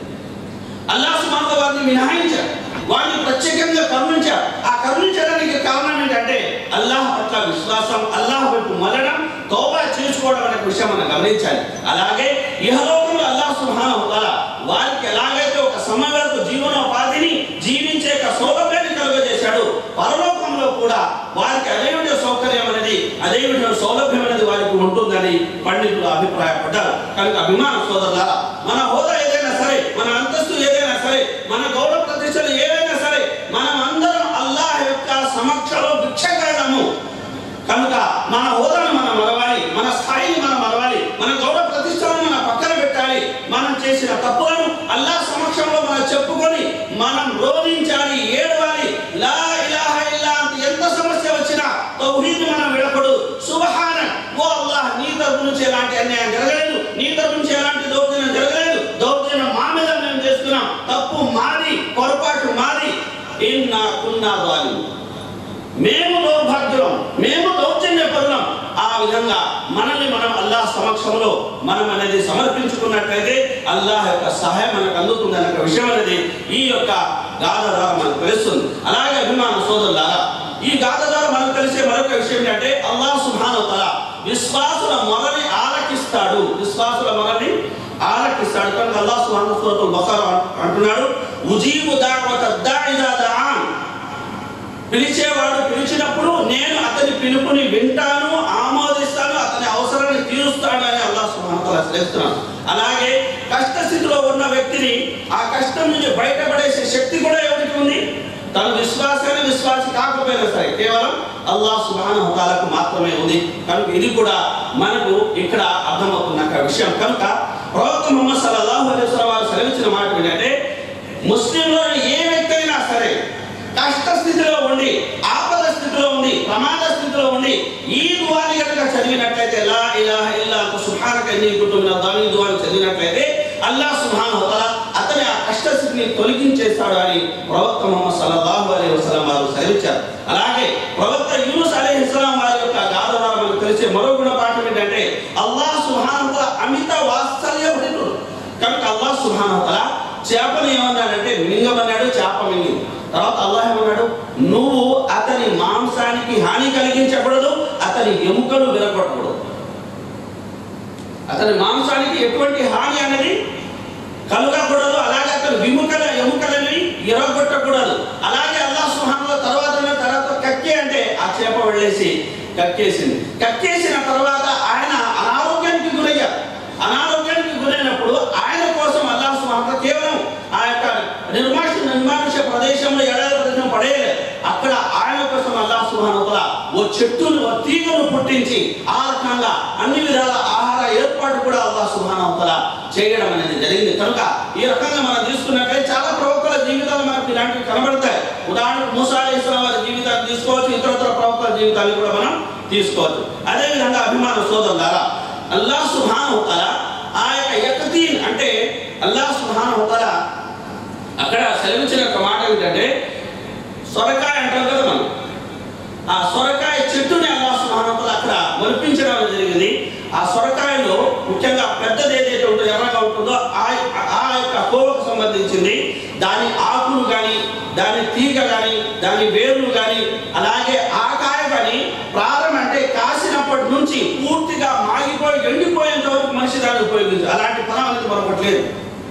అల్లాహ్ సుబ్హానహు వారిని మినహాయించారు వారిని ప్రత్యేకంగా కరుణించారు ఆ కరుణించడానికి కారణం ఏంటంటే అల్లాహ్ పట్ల విశ్వాసం అల్లాహ్ వైపు మళ్ళడం తోబా చేసుకోవడం అనే విషయం మనం గమనించాలి అలాగే ఇహలోకంలో అల్లాహ్ సుబ్హానహు తాలా వారికి ఎలాగైతే ఒక సమయం వరకు జీవనోపాధిని జీవించే ఒక సౌలభ్యాన్ని కలుగజేశాడు పరలోకంలో కూడా వారికి అదే విధంగా సౌకర్యం అనేది అదే విధంగా సౌలభ్యం అనేది వారికి ఉంటుందని పండితులు అభిప్రాయపడ్డారు కనుక అభిమాన సోదరులారా మన హోదా ఏదైనా సరే మన అంతస్తు ఏదైనా సరే మన గౌరవ ప్రతిష్టలు ఏవైనా సరే మనం అందరం అల్లాహ్ యొక్క సమక్షంలో భిక్షగాడము కనుక మన హోదాను మనం మరవాలి మన స్థాయిని మనం మరవాలి మన గౌరవ ప్రతిష్టలను మనం పక్కన పెట్టాలి మనం చేసిన తప్పులను అల్లాహ్ సమక్షంలో మనం చెప్పుకొని మనం రోధించాలి ఏడవాలి లా ఇలాహ ఇల్లా అంత ఎంత సమస్య వచ్చినా తౌహీద్ మనం విడపడు సుబహాన ఓ అల్లాహ్ నీ తరపు నుంచి ఎలాంటి అన్యాయం జరగలేదు నీ తరపు నుంచి ఎలాంటి దౌర్జన్యం జరగలేదు దౌర్జన్యం మా మీద మేము చేస్తున్నాం తప్పు మాది పొరపాటు మాది ఇన్నా కున్నా వాలి మేము దౌర్భాగ్యులం మేము దౌర్జన్యపరులం ఆ విధంగా మనల్ని మనం అల్లాహ్ సమక్షంలో మనం అనేది సమర్పించుకున్నట్లయితే అల్లాహ్ యొక్క సహాయం మనకు అందుతుంది అనే ఒక విషయం అనేది ఈ యొక్క గాథ ద్వారా మనకు తెలుస్తుంది అలాగే అభిమాన సోదరులారా ఈ గాథ ద్వారా మనకు తెలిసే మరొక విషయం ఏంటంటే అల్లాహ్ సుబ్హానహు తఆలా విశ్వాసుల మొరని ఆలకిస్తాడు విశ్వాసుల మొరని ఆలకిస్తాడు కనుక అల్లాహ్ సుబ్హానహు సూరతుల్ బఖరా అంటున్నాడు ఉజీబు దావత దాఇదా దఆన్ పిలిచేవాడు పిలిచినప్పుడు నేను అతని పిలుపుని వింటాను ఆమోదిస్తాను అతని అవసరాన్ని తీరుస్తాను అని అల్లాహ్ సుబ్హానహు తఆలా సెలవిస్తున్నాడు అలాగే కష్ట స్థితిలో ఉన్న వ్యక్తిని ఆ కష్టం నుంచి బయటపడేసే శక్తి కూడా ఎవరికి ఉంది తన విశ్వాసాన్ని విశ్వాసి కాకపోయినా సరే కేవలం అల్లాహ్ సుబ్హానహు తాలాకు మాత్రమే ఉంది కనుక ఇది కూడా మనకు ఇక్కడ అర్థమవుతున్న ఒక విషయం కనుక ప్రవక్త ముహమ్మద్ సల్లల్లాహు అలైహి వసల్లం వారు సెలవించిన మాట ఏంటంటే ముస్లింలో ఏ వ్యక్తి అయినా సరే కష్ట స్థితిలో ఉండి ఆపద స్థితిలో ఉండి ప్రమాద స్థితిలో ఉండి ఈ దువాని కనుక చదివినట్లయితే లా ఇలాహ ఇల్లా అంత సుభానక ఎన్ని కుటుంబ దాని దువాని చదివినట్లయితే అల్లాహ్ సుబ్హానహు వతఆలా అతని అతని ఆ కష్టస్థితిని తొలగించేస్తాడు అని ప్రవక్త ముహమ్మద్ సల్లల్లాహు అలైహి వసల్లం వారు సెలవిచ్చారు అలాగే ప్రవక్త యూనుస్ అలైహిస్సలాం వారి యొక్క గాథ ద్వారా మనకు తెలిసే మరో గుణపాఠం ఏంటంటే అల్లాహ్ సుహానుత అమిత వాత్సల్య భరితుడు కనుక అల్లాహ్ సుహానుతల చేపను ఏమన్నాడంటే మింగమన్నాడు చేప మింగి తర్వాత అల్లాహ్ ఏమన్నాడు నువ్వు అతని మాంసానికి హాని కలిగించకూడదు అతని ఎముకలు విరగొట్టకూడదు అతని మాంసానికి ఎటువంటి హాని అనేది కలగకూడదు అలాగే అతని విముఖల ఎముకలని ఇరగొట్టకూడదు అలాగే అల్లాహ్ సుహానుల తర్వాత తర్వాత కక్కి అంటే ఆ చేప వెళ్ళేసి కక్కేసింది కక్కేసిన తర్వాత ఆయన అనారోగ్యానికి గురయ్యారు అనారోగ్యానికి గురైనప్పుడు ఆయన కోసం అల్లాహ్ సుహానుల కేవలం ఆ యొక్క నిర్మాష నిర్మానుష ప్రదేశంలో ఎడారి ప్రదేశం పడేయలేదు అక్కడ ఆయన కోసం అల్లాహ్ సుహానుల ఓ చెట్టును ఓ తీగను పుట్టించి ఆ రకంగా అన్ని విధాల ఆహార ఏర్పాటు కూడా అల్లాహ్ సుహానుల చేయడం అనేది జరిగింది కనుక ఈ రకంగా మనం తీసుకున్నట్లయితే చాలా ప్రవక్తల జీవితాలు మనకు ఇలాంటివి కనబడతాయి ఉదాహరణకు మూసా అలైహిస్సలాం వారి జీవితాన్ని తీసుకోవచ్చు ఇతరత్ర ప్రవక్తల జీవితాన్ని కూడా మనం తీసుకోవచ్చు అదేవిధంగా అభిమాన సోదరు ద్వారా అల్లాహ్ సుహాను ఆ యొక్క యకతీన్ అంటే అల్లాహ్ సుహాను అక్కడ సెలవించిన ఒక మాట ఏంటంటే సొరకాయ అంటాం కదా మనం ఆ సొరకాయ చెట్టుని అల్లాహ్ సుబ్హానహు అక్కడ మొలిపించడం జరిగింది ఆ సొరకాయలో ముఖ్యంగా పెద్దది ఏదైతే ఉంటుందో ఎర్రగా ఉంటుందో ఆ ఆ యొక్క కోవకు సంబంధించింది దాని ఆకులు కానీ దాని తీగ కానీ దాని వేర్లు కానీ అలాగే ఆ కాయ కానీ ప్రారంభం అంటే కాసినప్పటి నుంచి పూర్తిగా మాగిపోయి ఎండిపోయేంత వరకు మనిషి దాన్ని ఉపయోగించు అలాంటి ఫలం అనేది మరొకటి లేదు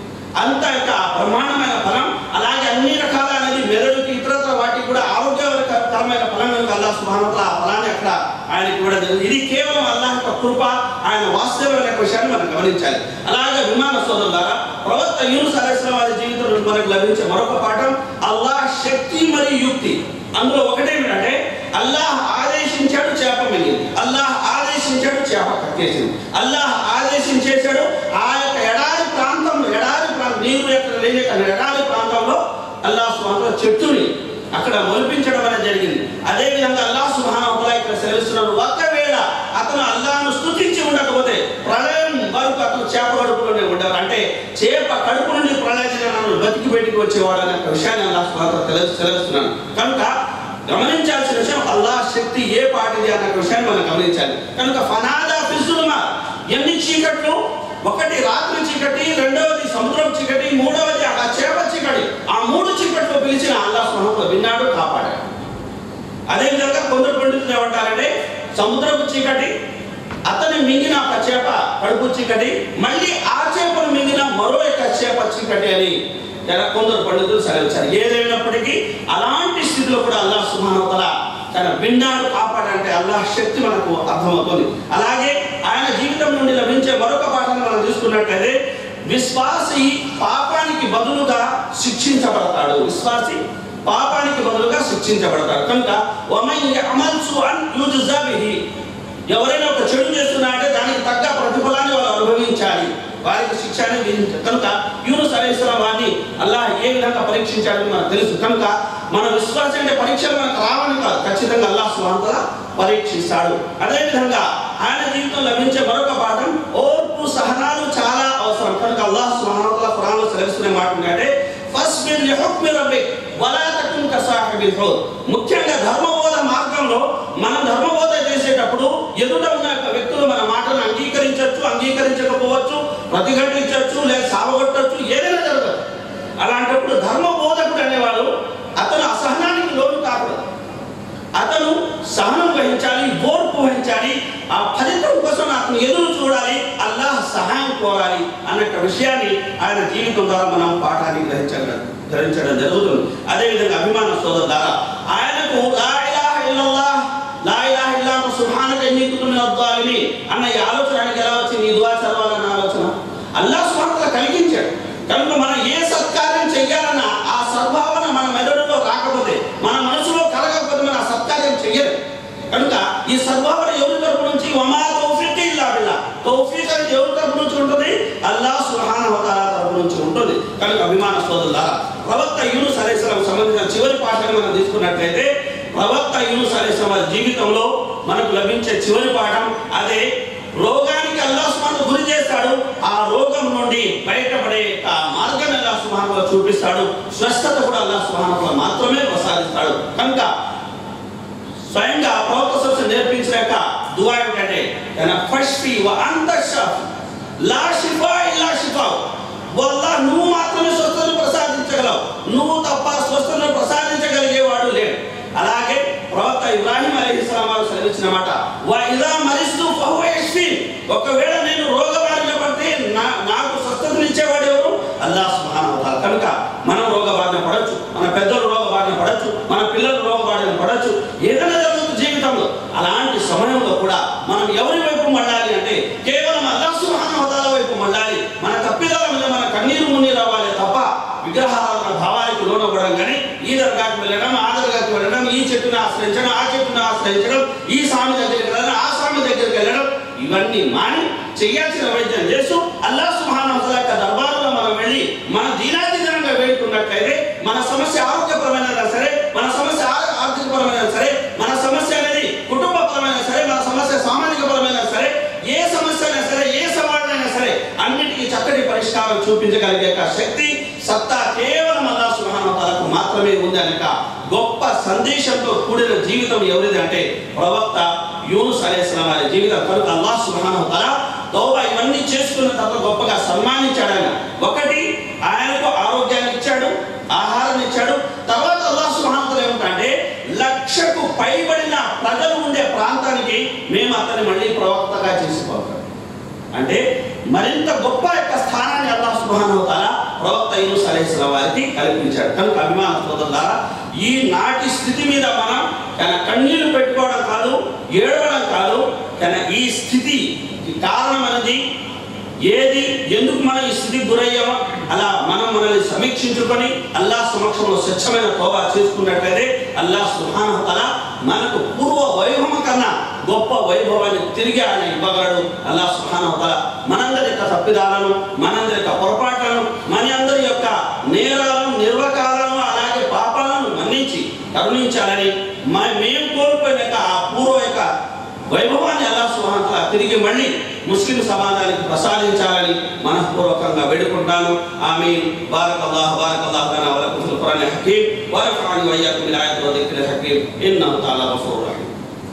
అంత యొక్క బ్రహ్మాండమైన ఫలం అలాగే అన్ని రకాల అనేది మెదడుకి ఇతరత్ర వాటికి కూడా ఆరోగ్యకరమైన ఫలం కనుక అల్లాహ్ సుబ్హానహు ఆ ఫలాన్ని అక్కడ ఆయనకి ఇవ్వడం జరిగింది ఇది కేవలం అల్లాహ్ యొక్క కృప ఆయన వాస్తవమైన విషయాన్ని మనం గమనించాలి అలాగే విమాన సోదరుల ద్వారా ప్రవక్త యూనుస్ అలైహిస్సలాం వారి జీవితంలో మనకు లభించే మరొక పాఠం అల్లాహ్ శక్తి మరియు యుక్తి అందులో ఒకటేమిటంటే అల్లాహ్ ఆదేశించాడు చేప మిగిలింది అల్లాహ్ ఆదేశించాడు చేప కక్కేసింది అల్లాహ్ ఆదేశించేశాడు ఆ యొక్క ఎడారి ప్రాంతంలో ఎడారి ప్రాంతం నీరు యొక్క లేని యొక్క ఎడారి ప్రాంతంలో అల్లాహ్ సుహాన్ చెట్టుని అక్కడ మొలిపించడం అనేది జరిగింది అదే విధంగా అల్లాహ్ సుహాన్ ఇక్కడ సెలవిస్తున్నాడు ఒకవేళ అతను అల్లాహ్ను స్తుతించి ఉండకపోతే ప్రళయం వరకు అతను చేప కడుపులోనే ఉండేవారు అంటే చేప కడుపు నుండి ప్రళయ దినాలను బతికి బయటికి వచ్చేవాడు అనే ఒక విషయాన్ని అల్లాహ్ సుహాన్ తెలుసు సెలవిస్తున్నాను కనుక గమనించాల్సిన విషయం అల్లాహ్ శక్తి ఏ పాటిది అన్న విషయాన్ని మనం గమనించాలి కనుక ఫనాదా ఫిజులుమా ఎన్ని చీకట్లు ఒకటి రాత్రి చీకటి రెండవది సముద్రం చీకటి మూడవది ఆ చేప చీకటి ఆ మూడు చీకట్లు పిలిచిన అల్లాహ్ సుబ్హానహు విన్నాడు కాపాడాడు అదేవిధంగా కొందరు పండితులు ఏమంటారంటే సముద్రపు చీకటి అతని మింగిన ఒక చేప కడుపు చీకటి మళ్ళీ ఆ చేపను మింగిన మరో యొక్క చేప చీకటి అని ఇలా కొందరు పండితులు సెలవిచ్చారు ఏదైనప్పటికీ అలాంటి స్థితిలో కూడా అల్లాహ్ సుమానవతల తన విన్నాడు కాపాడంటే అల్లాహ్ శక్తి మనకు అర్థమవుతుంది అలాగే ఆయన జీవితం నుండి లభించే మరొక పాఠాన్ని మనం తీసుకున్నట్లయితే విశ్వాసి పాపానికి బదులుగా శిక్షించబడతాడు విశ్వాసి పాపానికి బదులుగా శిక్షించబడతాడు కనుక వమన్ యఅమల్ సుఅన్ యుజ్జా బిహి ఎవరైనా ఒక చెడు చేస్తున్నారంటే దానికి తగ్గ ప్రతిఫలాన్ని వాళ్ళు అనుభవించాలి వారికి శిక్ష అనేది విధించాలి కనుక యూనుస్ అలైహిస్సలాం వారిని అల్లాహ్ ఏ విధంగా పరీక్షించాడని మనకు తెలుసు కనుక మన విశ్వాసం అంటే పరీక్షలు మనకు రావని కాదు ఖచ్చితంగా అల్లాహ్ సుహాంతల పరీక్షిస్తాడు అదేవిధంగా ఆయన జీవితం లభించే మరొక పాఠం ఓర్పు సహనాలు చాలా అవసరం కనుక అల్లాహ్ సుహాంతల ఖురాన్లో సెలవిస్తున్న మాట ఏంటంటే ఫస్బిర్ లిహుక్మి రబ్బిక్ వలా తకున్ కసాహిబిల్ హౌద్ ముఖ్యంగా ధర్మబోధ మార్గంలో మనం ధర్మబోధ చేసేటప్పుడు ఎదుట ఉన్న యొక్క వ్యక్తులు మన మాటను అంగీకరించవచ్చు అంగీకరించకపోవచ్చు ప్రతిఘటించవచ్చు లేదా సావగొట్టచ్చు ఏదైనా జరగదు అలాంటప్పుడు ధర్మ బోధకుడు అనేవాడు అతను అసహనానికి లోను కాకూడదు అతను సహనం వహించాలి ఓర్పు వహించాలి ఆ ఫలితం కోసం అతను ఎదురు చూడాలి అల్లాహ్ సహాయం కోరాలి అన్న విషయాన్ని ఆయన జీవితం ద్వారా మనం పాఠాన్ని గ్రహించడం గ్రహించడం జరుగుతుంది అదేవిధంగా అభిమాన సోదరు ద్వారా ఆయనకు లా ఇలాహ ఇల్లల్లాహ్ లా ఇలాహ ఇల్లా అంత సుబ్హానక ఇన్నీ కున్తు మినద్ ਜ਼ਾలిమీన్ అన్న ఈ ఆలోచన ఆయనకి ఎలా వచ్చింది ఈ దువా చదవాలన్న ఆలోచన అల్లాహ్ సుబ్హానక కలిగించాడు కనుక మనం ఏ సత్కార్యం చెయ్యాలన్నా ఆ సద్భావన మన మెదడులో రాకపోతే మన మనసులో కలగకపోతే మనం ఆ సత్కార్యం చెయ్యరు కనుక ఈ సద్భావన ఎవరి తరపు నుంచి వమా తౌఫీక్ ఇల్లా బిల్లా తౌఫీక్ అనేది ఎవరి తరపు నుంచి ఉంటుంది అల్లాహ్ సుబ్హానహు వ తఆలా తరపు నుంచి ఉంటుంది కనుక అభిమాన సోదరులారా ప్రవక్త యూనుస్ అలైహిస్సలాం సంబంధించిన చివరి పాఠాన్ని మనం తీసుకున్నట్లయితే ప్రవక్త యూనుస్ అలైహిస్సలాం వారి జీవితంలో మనకు లభించే చివరి పాఠం అదే రోగానికి అల్లాహ్ సుబ్హానహు గురి చేస్తాడు ఆ రోగం నుండి బయటపడే ఆ మార్గాన్ని అల్లాహ్ సుబ్హానహు సుహానుల చూపిస్తాడు స్వస్థత కూడా అల్లా సుహానుల మాత్రమే ప్రసాదిస్తాడు కనుక స్వయంగా ప్రవక్త సరస్సు నేర్పించిన యొక్క దువా ఏమిటంటే తన ఫష్ఫి వ అంత షాఫి లా షిఫా ఇల్లా షిఫా వల్ల నువ్వు మాత్రమే స్వస్థతను ప్రసాదించగలవు నువ్వు తప్ప స్వస్థతను ప్రసాదించగలిగేవాడు లేడు అలాగే ప్రవక్త ఇబ్రాహిం అలీహిస్లాం వారు సెలవిచ్చిన మాట వా ఇదా మరిస్తూ ఫహువ యష్ఫి ఒకవేళ నేను రోగబారిన పడితే నా నాకు స్వస్థతనిచ్చేవాడు ఎవరు అల్లాహ్ సుబ్హానహు వతాలా కనుక మనం రోగబారిన పడవచ్చు మన పెద్దలు రోగబారిన పడవచ్చు మన పిల్లలు రోగబారిన పడవచ్చు ఏదైనా జరుగుతుంది జీవితంలో అలాంటి సమయంలో కూడా మనం ఎవరి వైపు మళ్ళాలి అంటే కేవలం అల్లాహ్ సుబ్హానహు వతాలా వైపు మళ్ళాలి మన తప్పిదాల మీద మన కన్నీరు మున్నీరు అవ్వాలి తప్ప విగ్రహారాధన భావానికి లోనవ్వడం కానీ ఈ దర్గాకి వెళ్ళడం ఆ దర్గాకి వెళ్ళడం ఈ చెట్టును ఆశ్రయించడం ఆ చెట్టును ఆశ్రయించడం ఈ స్వామి దగ్గరికి వెళ్ళడం ఆ స్వామి దగ్గరికి వెళ్ళడం ఇవన్నీ మాని చేయాల్సిన వైద్యం చేస్తూ అల్లా సుహాన దర్బారులో మనం వెళ్ళి మన దీనాతీతంగా వేడుకున్నట్లయితే మన సమస్య ఆరోగ్యపరమైన సరే మన సమస్య ఆ- ఆర్థికపరమైన సరే మన సమస్య అనేది కుటుంబపరమైన సరే మన సమస్య సామాజిక పరమైన సరే ఏ సమస్య అయినా సరే ఏ సవాళ్ళైనా సరే అన్నిటికీ చక్కటి పరిష్కారం చూపించగలిగే యొక్క శక్తి సత్తా కేవలం అల్లా సుహానతలకు మాత్రమే ఉంది అనక గొప్ప సందేశంతో కూడిన జీవితం ఎవరిది అంటే ప్రవక్త యూనుస్ అలైహిస్సలాం వారి జీవితం కనుక అల్లాహ్ సుబ్హానహు తఆలా తౌబా ఇవన్నీ చేసుకున్న తర్వాత గొప్పగా సన్మానించాడు ఆయన ఒకటి ఆయనకు ఆరోగ్యాన్ని ఇచ్చాడు ఆహారం ఇచ్చాడు తర్వాత అల్లాహ్ సుబ్హానహు తఆలా ఏమంటే లక్షకు పైబడిన ప్రజలు ఉండే ప్రాంతానికి మేము అతన్ని మళ్ళీ ప్రవక్తగా చేసుకోవాలి అంటే మరింత గొప్ప యొక్క స్థానాన్ని అల్లాహ్ సుబ్హానహు తఆలా ప్రవక్త యూనుస్ అలైహిస్సలాం వారికి కల్పించాడు కనుక అభిమాన సోదరులారా ఈ నాటి స్థితి మీద మనం తన కన్నీళ్లు పెట్టుకోవడం కాదు ఏడవడం కాదు తన ఈ స్థితి కారణం అనేది ఏది ఎందుకు మనం ఈ స్థితికి గురయ్యామో అలా మనం మనల్ని సమీక్షించుకొని అల్లాహ్ సమక్షంలో స్వచ్ఛమైన తోబా చేసుకున్నట్లయితే అల్లాహ్ సుబ్హానహు తఆలా మనకు పూర్వ వైభవం కన్నా గొప్ప వైభవాన్ని తిరిగి ఆయన ఇవ్వగలడు అల్లాహ్ సుబ్హానహు తఆలా మనందరి యొక్క తప్పిదాలను మనందరి యొక్క పొరపాట్లను మన అందరి యొక్క నేరాలను నిర్వకాలను అలాగే పాపాలను మన్నించి కరుణించాలని మ- మేము కోల్పోయిన యొక్క ఆ పూర్వ యొక్క వైభవాన్ని అల్లా సుహాంతల తిరిగి మళ్ళీ ముస్లిం సమాజానికి ప్రసాదించాలని మనఃపూర్వకంగా వేడుకుంటాను ఆమె బారక్ అల్లాహ్ బారక్ అల్లాహ్ లనా వ లకుం ఫిల్ ఖురానిల్ హకీమ్ వ రఫఅని వ ఇయ్యాకుం బిల్ ఆయాతి వ దిక్రిల్ హకీమ్ ఇన్నహు తఆలా గఫూరుర్ రహీమ్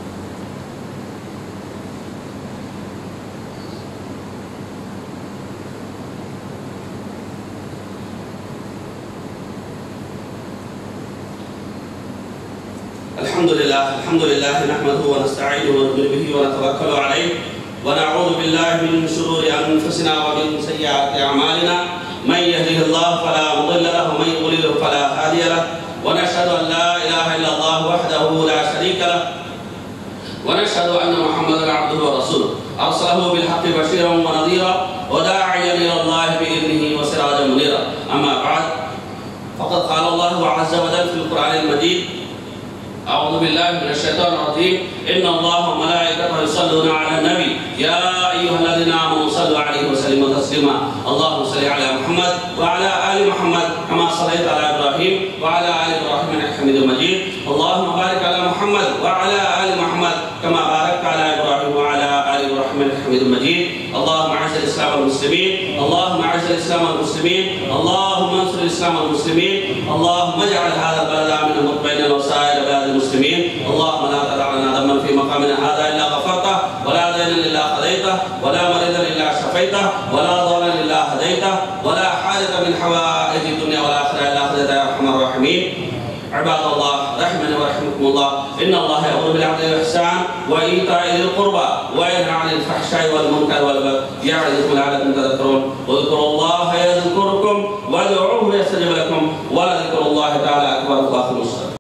الحمد لله الحمد لله نحمده ونستعينه ونؤمن به ونتوكل عليه ونعوذ بالله من شرور انفسنا ومن سيئات اعمالنا من يهده الله فلا مضل له ومن يضلل فلا هادي له ونشهد ان لا اله الا الله وحده لا شريك له ونشهد ان محمدا عبده ورسوله ارسله بالحق بشيرا ونذيرا وداعيا الى الله باذنه وسراجا منيرا اما بعد فقد قال الله عز وجل في القران المجيد أعوذ بالله من الشيطان الرجيم إن الله وملائكته يصلون على النبي يا أيها الذين آمنوا صلوا عليه وسلموا تسليما اللهم صل على محمد وعلى آل محمد كما صليت على إبراهيم وعلى آل إبراهيم إنك حميد مجيد اللهم بارك على محمد وعلى آل محمد كما باركت على إبراهيم وعلى آل إبراهيم إنك حميد مجيد اللهم أعز الإسلام والمسلمين اللهم أعز الإسلام والمسلمين اللهم انصر الإسلام والمسلمين اللهم اجعل هذا البلد آمنا مطمئنا وسائر بلاد المسلمين اللهم لا تدع لنا ذنبا في مقامنا هذا إلا غفرته ولا دينا إلا قضيته ولا مريضا إلا شفيته ولا ضالا إلا هديته ولا حاجة من حوائج الدنيا والآخرة إلا قضيتها يا أرحم الراحمين عباد الله رحمني ورحمكم الله ان الله يامر بالعدل والاحسان وايتاء ذي القربى وينهى عن الفحشاء والمنكر والبغي يعظكم لعلكم تذكرون واذكروا الله يذكركم وادعوه يستجب لكم ولذكر الله تعالى اكبر واخر